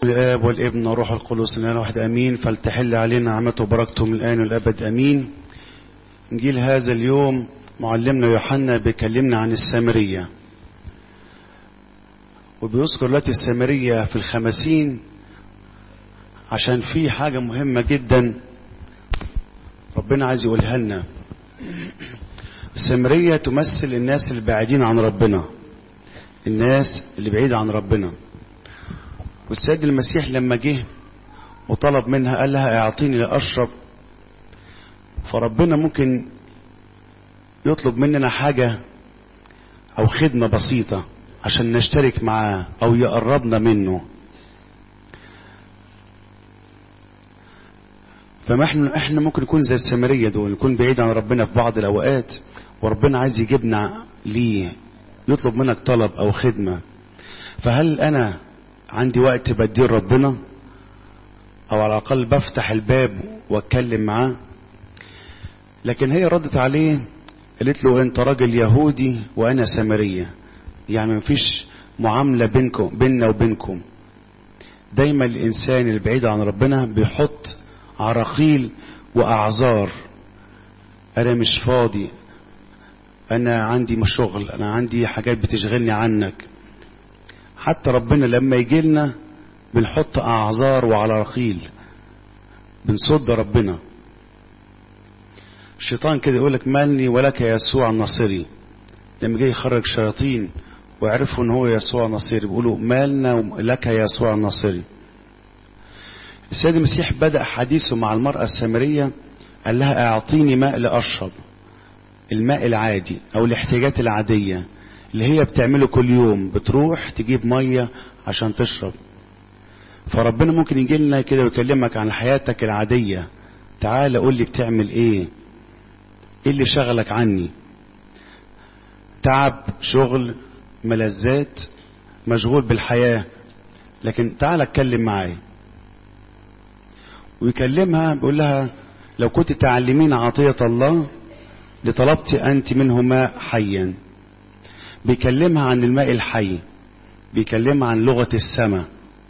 الآب والابن والروح القدس الآن واحد أمين فلتحل علينا نعمته وبركته من الآن والأبد أمين إنجيل هذا اليوم معلمنا يوحنا بيكلمنا عن السامرية وبيذكر دلوقتي السامرية في الخمسين عشان في حاجة مهمة جدا ربنا عايز يقولها لنا السامرية تمثل الناس اللي بعيدين عن ربنا الناس اللي بعيدة عن ربنا والسيد المسيح لما جه وطلب منها قال لها اعطيني لاشرب فربنا ممكن يطلب مننا حاجة او خدمة بسيطة عشان نشترك معاه او يقربنا منه فما احنا احنا ممكن نكون زي السامرية دول نكون بعيد عن ربنا في بعض الاوقات وربنا عايز يجيبنا ليه يطلب منك طلب او خدمة فهل انا عندي وقت بديه ربنا او على الاقل بفتح الباب واتكلم معاه لكن هي ردت عليه قالت له انت راجل يهودي وانا سامريه يعني مفيش معامله بينكم بيننا وبينكم دايما الانسان البعيد عن ربنا بيحط عراقيل واعذار انا مش فاضي انا عندي مشغل انا عندي حاجات بتشغلني عنك حتى ربنا لما يجي لنا بنحط اعذار وعلى رقيل بنصد ربنا الشيطان كده يقول لك مالني ولك يا يسوع الناصري لما جاي يخرج شياطين وعرفوا ان هو يسوع الناصري بيقولوا مالنا لك يا يسوع الناصري السيد المسيح بدأ حديثه مع المرأة السامرية قال لها اعطيني ماء لأشرب الماء العادي او الاحتياجات العادية اللي هي بتعمله كل يوم بتروح تجيب مية عشان تشرب فربنا ممكن يجي لنا كده ويكلمك عن حياتك العادية تعال قول لي بتعمل ايه ايه اللي شغلك عني تعب شغل ملذات مشغول بالحياة لكن تعال اتكلم معايا ويكلمها بيقول لها لو كنت تعلمين عطية الله لطلبت أنت منه ماء حيا بيكلمها عن الماء الحي بيكلمها عن لغة السماء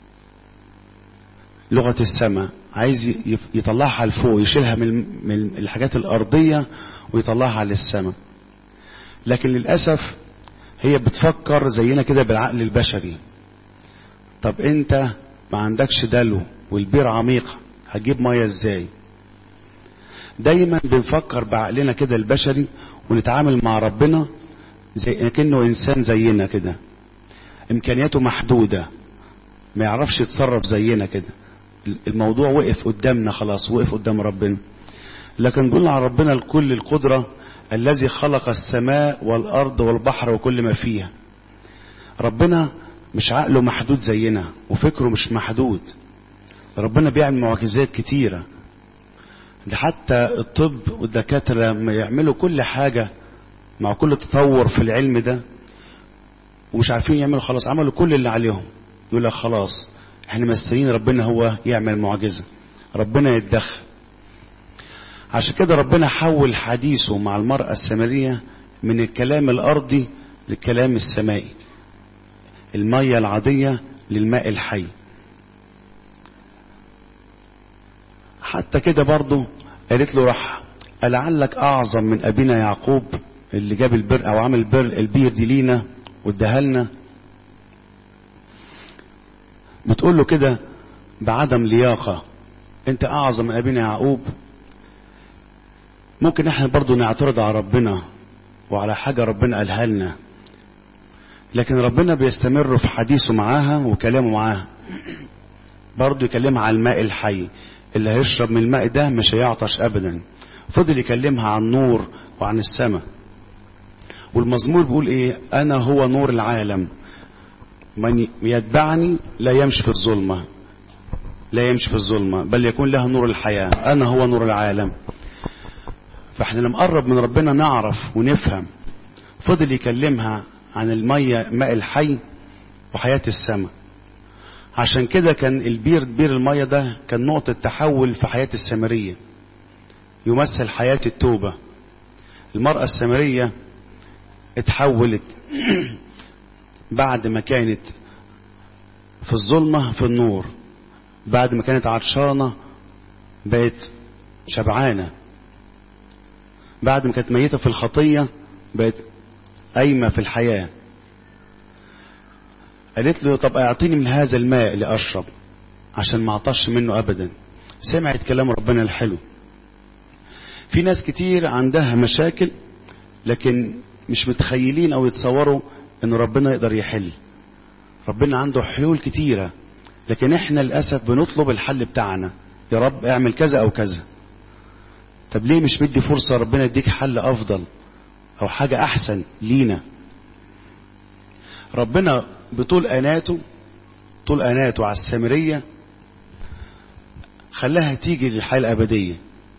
لغة السماء عايز يطلعها لفوق يشيلها من من الحاجات الأرضية ويطلعها للسماء لكن للأسف هي بتفكر زينا كده بالعقل البشري طب انت ما عندكش دلو والبير عميق هتجيب ميه ازاي دايما بنفكر بعقلنا كده البشري ونتعامل مع ربنا زي كأنه إنسان زينا كده إمكانياته محدودة ما يعرفش يتصرف زينا كده الموضوع وقف قدامنا خلاص وقف قدام ربنا لكن قلنا على ربنا الكل القدرة الذي خلق السماء والأرض والبحر وكل ما فيها ربنا مش عقله محدود زينا وفكره مش محدود ربنا بيعمل معجزات كتيرة ده حتى الطب والدكاترة لما يعملوا كل حاجة مع كل تطور في العلم ده ومش عارفين يعملوا خلاص عملوا كل اللي عليهم يقول لك خلاص احنا مستنيين ربنا هو يعمل معجزة ربنا يتدخل عشان كده ربنا حول حديثه مع المرأة السامرية من الكلام الأرضي للكلام السمائي المية العادية للماء الحي حتى كده برضه قالت له راح لعلك أعظم من أبينا يعقوب اللي جاب البر أو عمل البر البير دي لينا واداها لنا بتقول له كده بعدم لياقة انت اعظم من ابينا يعقوب ممكن احنا برضو نعترض على ربنا وعلى حاجة ربنا قالها لنا لكن ربنا بيستمر في حديثه معاها وكلامه معاها برضو يكلمها عن الماء الحي اللي هيشرب من الماء ده مش هيعطش ابدا فضل يكلمها عن النور وعن السماء والمزمور بيقول ايه انا هو نور العالم من يتبعني لا يمشي في الظلمة لا يمشي في الظلمة بل يكون له نور الحياة أنا هو نور العالم فاحنا لما نقرب من ربنا نعرف ونفهم فضل يكلمها عن المية ماء الحي وحياة السماء عشان كده كان البير بير المية ده كان نقطة تحول في حياة السامرية يمثل حياة التوبة المرأة السامرية اتحولت بعد ما كانت في الظلمة في النور بعد ما كانت عطشانة بقت شبعانة بعد ما كانت ميتة في الخطية بقت قايمة في الحياة قالت له طب اعطيني من هذا الماء لأشرب عشان ما اعطش منه أبدا سمعت كلام ربنا الحلو في ناس كتير عندها مشاكل لكن مش متخيلين او يتصوروا ان ربنا يقدر يحل ربنا عنده حلول كتيرة لكن احنا للأسف بنطلب الحل بتاعنا يا رب اعمل كذا او كذا طب ليه مش مدي فرصة ربنا يديك حل افضل او حاجة احسن لينا ربنا بطول اناته طول اناته على السامرية خلاها تيجي للحياة الابدية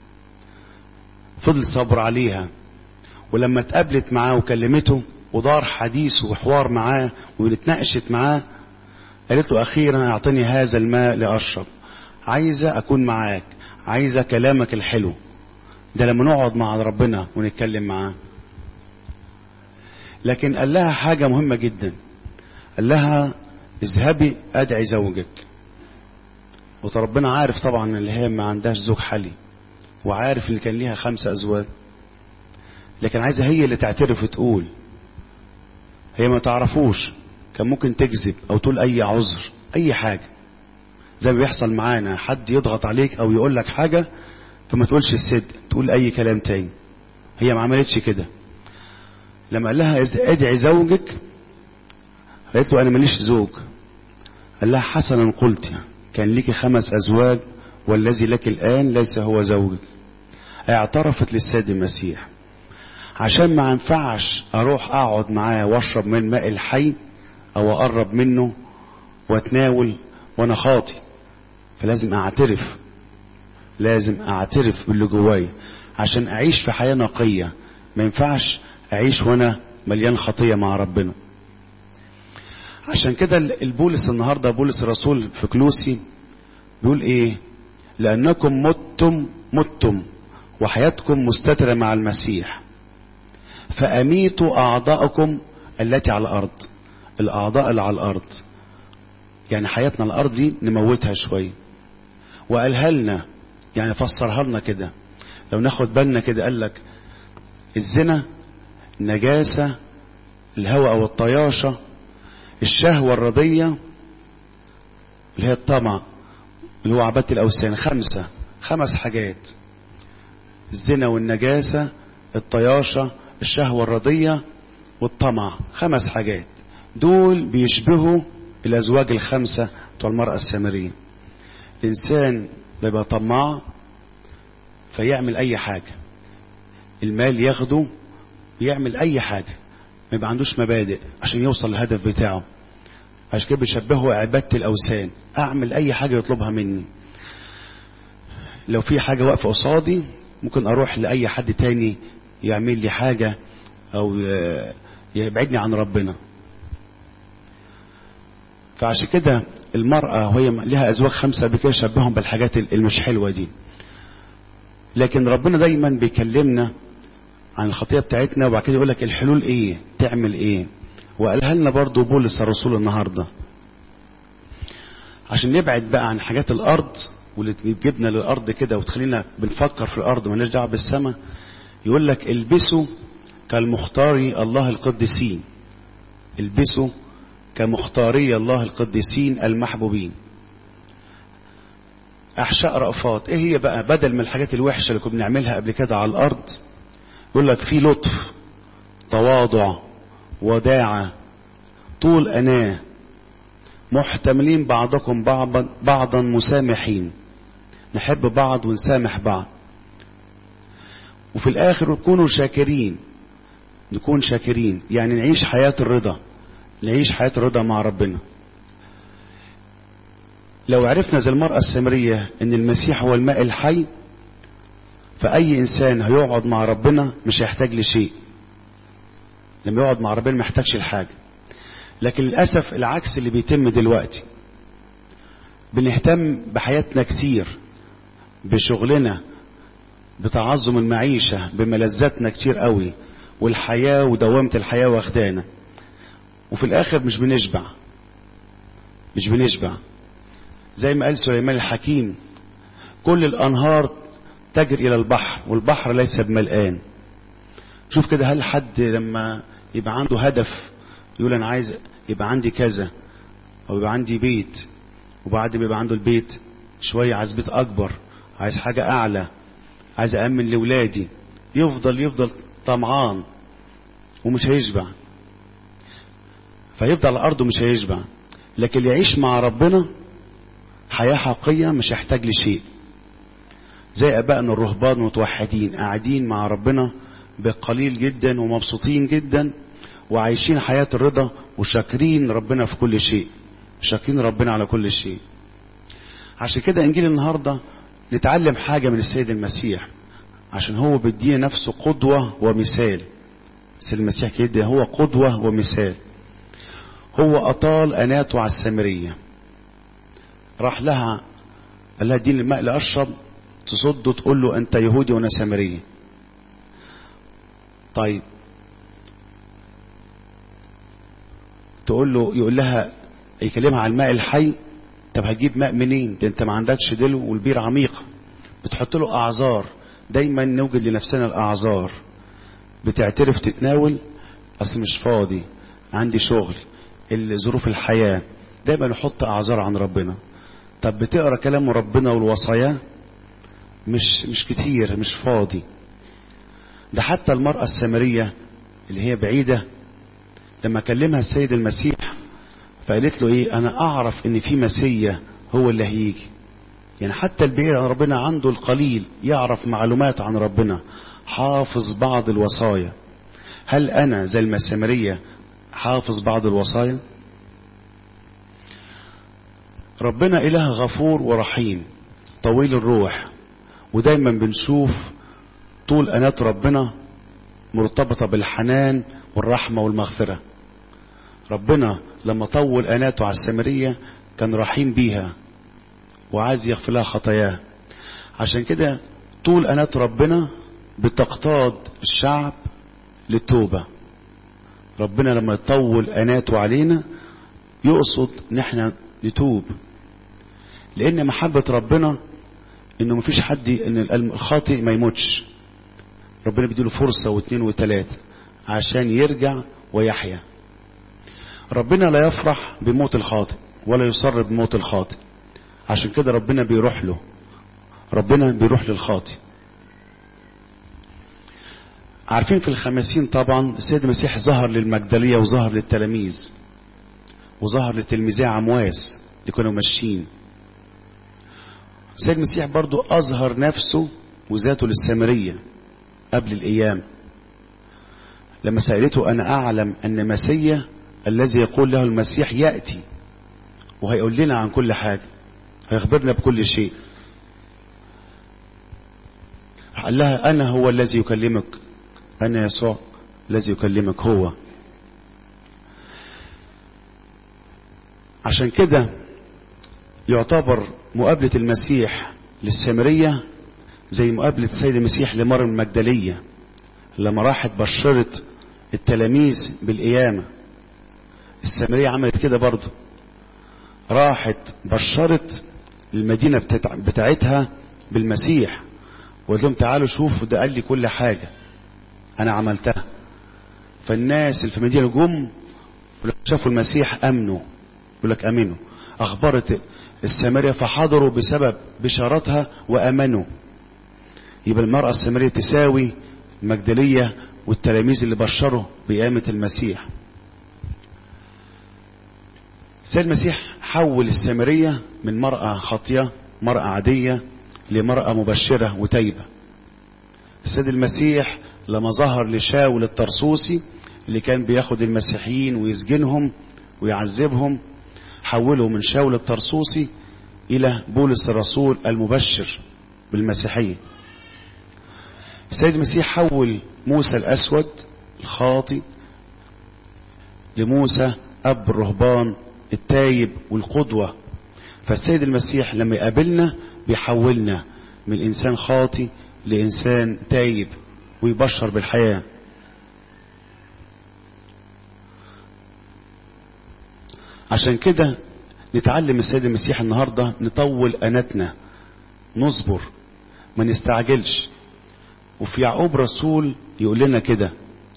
فضل صبر عليها ولما اتقابلت معاه وكلمته ودار حديث وحوار معاه واتناقشت معاه قالت له اخيرا اعطني هذا الماء لاشرب عايزه اكون معاك عايزه كلامك الحلو ده لما نقعد مع ربنا ونتكلم معاه لكن قال لها حاجه مهمه جدا قال لها اذهبي ادعي زوجك وربنا عارف طبعا اللي هي ما عندهاش زوج حالي وعارف اللي كان ليها خمسة أزواج لكن عايزة هي اللي تعترف وتقول هي ما تعرفوش كان ممكن تكذب أو تقول أي عذر أي حاجة زي ما بيحصل معانا حد يضغط عليك أو يقول لك حاجة فما تقولش الصدق تقول أي كلام تاني هي ما عملتش كده لما قال لها ادعي زوجك قالت له أنا ماليش زوج قال لها حسنا قلت كان ليكي خمس أزواج والذي لك الآن ليس هو زوجك اعترفت للسيد المسيح عشان ما ينفعش اروح اقعد معاه واشرب من ماء الحي او اقرب منه واتناول وانا خاطي فلازم اعترف لازم اعترف باللي جوايا عشان اعيش في حياه نقيه ما ينفعش اعيش وانا مليان خطيه مع ربنا عشان كده البولس النهارده بولس الرسول في كلوسي بيقول ايه لانكم متم متم وحياتكم مستتره مع المسيح فاميتوا اعضاءكم التي على الارض الاعضاء اللي على الارض يعني حياتنا على الارض دي نموتها شويه وقالها لنا يعني فسرها لنا كده لو ناخد بالنا كده قال لك الزنا النجاسه الهوى او الطياشه الشهوه الرضيه اللي هي الطمع اللي هو عباده الاوثان خمسه خمس حاجات الزنا والنجاسه الطياشه الشهوة الرضية والطمع خمس حاجات دول بيشبهوا الأزواج الخمسة بتوع المرأة السامرية الإنسان بيبقى طماع فيعمل أي حاجة المال ياخده ويعمل أي حاجة ما يبقى عندوش مبادئ عشان يوصل للهدف بتاعه عشان كده بيشبهوا عبادة الأوثان أعمل أي حاجة يطلبها مني لو في حاجة واقفة قصادي ممكن أروح لأي حد تاني يعمل لي حاجة أو يبعدني عن ربنا فعشان كده المرأة وهي لها أزواج خمسة بكده شبههم بالحاجات المش حلوة دي لكن ربنا دايما بيكلمنا عن الخطية بتاعتنا وبعد كده يقول لك الحلول ايه تعمل ايه وقالها لنا برضو بولس الرسول النهاردة عشان نبعد بقى عن حاجات الأرض واللي تجيبنا للأرض كده وتخلينا بنفكر في الأرض ومالناش دعوة بالسماء يقول لك البسوا كالمختاري الله القديسين البسوا كمختاري الله القديسين المحبوبين احشاء رأفات ايه هي بقى بدل من الحاجات الوحشة اللي كنا بنعملها قبل كده على الارض يقول لك في لطف تواضع وداعة طول اناه محتملين بعضكم بعضا, بعضا مسامحين نحب بعض ونسامح بعض وفي الاخر نكونوا شاكرين نكون شاكرين يعني نعيش حياة الرضا نعيش حياة الرضا مع ربنا لو عرفنا زي المرأة السامرية ان المسيح هو الماء الحي فأي إنسان هيقعد مع ربنا مش هيحتاج لشيء لما يقعد مع ربنا ما يحتاجش لحاجة لكن للأسف العكس اللي بيتم دلوقتي بنهتم بحياتنا كتير بشغلنا بتعظم المعيشة بملذاتنا كتير قوي والحياة ودوامة الحياة واخدانا وفي الآخر مش بنشبع مش بنشبع زي ما قال سليمان الحكيم كل الأنهار تجري إلى البحر والبحر ليس بملآن شوف كده هل حد لما يبقى عنده هدف يقول أنا عايز يبقى عندي كذا أو يبقى عندي بيت وبعد ما يبقى عنده البيت شوية عايز بيت أكبر عايز حاجة أعلى عايز أأمن لولادي يفضل يفضل طمعان ومش هيشبع فيفضل على الأرض ومش هيشبع لكن اللي يعيش مع ربنا حياة حقيقية مش هيحتاج لشيء زي أبائنا الرهبان متوحدين قاعدين مع ربنا بقليل جدا ومبسوطين جدا وعايشين حياة الرضا وشاكرين ربنا في كل شيء شاكرين ربنا على كل شيء عشان كده انجيل النهاردة نتعلم حاجة من السيد المسيح عشان هو بيدينا نفسه قدوة ومثال السيد المسيح كده هو قدوة ومثال هو أطال أناته على السامرية راح لها قال لها اديني الماء لأشرب تصد تقول له أنت يهودي وأنا سامرية طيب تقول له يقول لها يكلمها على الماء الحي طب هتجيب ماء منين ده انت ما عندكش دلو والبير عميقة بتحط له اعذار دايما نوجد لنفسنا الاعذار بتعترف تتناول اصل مش فاضي عندي شغل ظروف الحياة دايما نحط اعذار عن ربنا طب بتقرا كلام ربنا والوصايا مش مش كتير مش فاضي ده حتى المرأة السامرية اللي هي بعيدة لما كلمها السيد المسيح فقالت له ايه انا اعرف ان في مسيا هو اللي هيجي يعني حتى البعيد عن ربنا عنده القليل يعرف معلومات عن ربنا حافظ بعض الوصايا هل انا زي المسامرية حافظ بعض الوصايا ربنا اله غفور ورحيم طويل الروح ودايما بنشوف طول انات ربنا مرتبطة بالحنان والرحمة والمغفرة ربنا لما طول اناته على السامرية كان رحيم بيها وعايز يغفر لها خطاياها عشان كده طول انات ربنا بتقتاد الشعب للتوبة ربنا لما يطول اناته علينا يقصد ان احنا نتوب لان محبة ربنا انه مفيش حد ان الخاطئ ما يموتش ربنا بيديله فرصة واثنين وثلاثة عشان يرجع ويحيا ربنا لا يفرح بموت الخاطئ ولا يصر بموت الخاطئ عشان كده ربنا بيروح له ربنا بيروح للخاطئ عارفين في الخمسين طبعا السيد المسيح ظهر للمجدلية وظهر للتلاميذ وظهر لتلميذي عمواس اللي كانوا ماشيين السيد المسيح برضو أظهر نفسه وذاته للسامرية قبل الأيام لما سألته أنا أعلم أن مسيا الذي يقول له المسيح يأتي وهيقول لنا عن كل حاجة هيخبرنا بكل شيء قال لها أنا هو الذي يكلمك أنا يسوع الذي يكلمك هو عشان كده يعتبر مقابلة المسيح للسامرية زي مقابلة السيد المسيح لمريم المجدلية لما راحت بشرت التلاميذ بالقيامة السامرية عملت كده برضو راحت بشرت المدينة بتاع بتاعتها بالمسيح وقالت لهم تعالوا شوفوا ده قال لي كل حاجة أنا عملتها فالناس اللي في المدينة جم شافوا المسيح أمنوا يقول لك أمنوا أخبرت السامرية فحضروا بسبب بشارتها وأمنوا يبقى المرأة السامرية تساوي المجدلية والتلاميذ اللي بشروا بقيامة المسيح سيد المسيح حول السامرية من مرأة خاطية مرأة عادية لمرأة مبشرة وتايبة السيد المسيح لما ظهر لشاول الطرسوسي اللي كان بياخد المسيحيين ويسجنهم ويعذبهم حوله من شاول الطرسوسي إلى بولس الرسول المبشر بالمسيحية السيد المسيح حول موسى الأسود الخاطي لموسى أب الرهبان التايب والقدوة فالسيد المسيح لما يقابلنا بيحولنا من إنسان خاطي لإنسان تايب ويبشر بالحياة عشان كده نتعلم السيد المسيح النهاردة نطول أناتنا نصبر ما نستعجلش وفي يعقوب رسول يقول لنا كده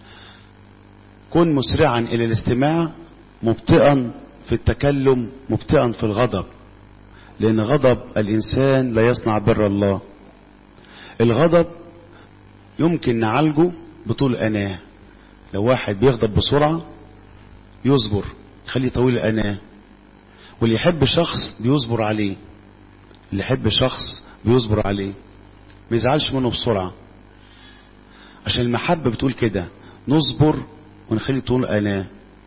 كن مسرعا إلى الاستماع مبطئا في التكلم مبطئا في الغضب لأن غضب الإنسان لا يصنع بر الله الغضب يمكن نعالجه بطول أناه لو واحد بيغضب بسرعة يصبر يخليه طويل الأناه واللي يحب شخص بيصبر عليه اللي يحب شخص بيصبر عليه ما يزعلش منه بسرعة عشان المحبة بتقول كده نصبر ونخلي طول أناه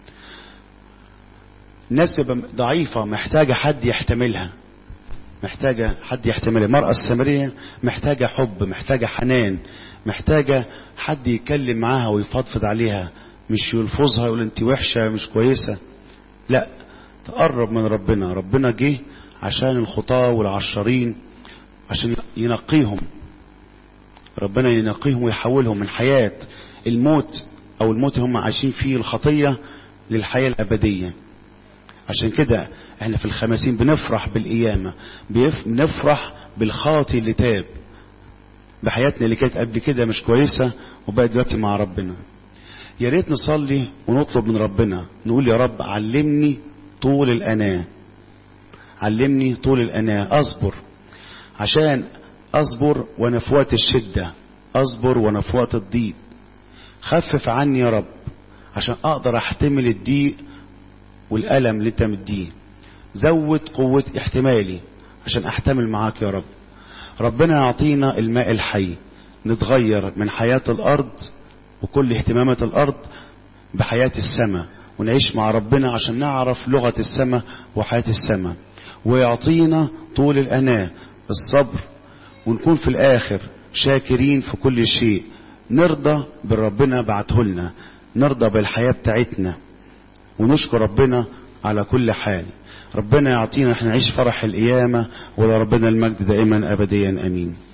الناس تبقى ضعيفة محتاجة حد يحتملها محتاجة حد يحتملها المرأة السامرية محتاجة حب محتاجة حنان محتاجة حد يتكلم معاها ويفضفض عليها مش يلفظها يقول انت وحشة مش كويسة لا تقرب من ربنا ربنا جه عشان الخطاة والعشرين عشان ينقيهم ربنا ينقيهم ويحولهم من حياة الموت او الموت اللي هم عايشين فيه الخطية للحياة الابدية عشان كده احنا في الخمسين بنفرح بالقيامة بنفرح بالخاطي اللي تاب بحياتنا اللي كانت قبل كده مش كويسة وبقت دلوقتي مع ربنا يا ريت نصلي ونطلب من ربنا نقول يا رب علمني طول الأناة علمني طول الأناة أصبر عشان أصبر وأنا في وقت الشدة أصبر وأنا في وقت الضيق خفف عني يا رب عشان أقدر أحتمل الضيق والألم اللي أنت مديه زود قوة احتمالي عشان أحتمل معاك يا رب ربنا يعطينا الماء الحي نتغير من حياة الأرض وكل اهتمامات الأرض بحياة السماء ونعيش مع ربنا عشان نعرف لغة السماء وحياة السماء ويعطينا طول الأناة الصبر ونكون في الآخر شاكرين في كل شيء نرضى بالربنا بعته لنا نرضى بالحياة بتاعتنا ونشكر ربنا على كل حال ربنا يعطينا احنا نعيش فرح القيامة ولربنا المجد دائما أبديا أمين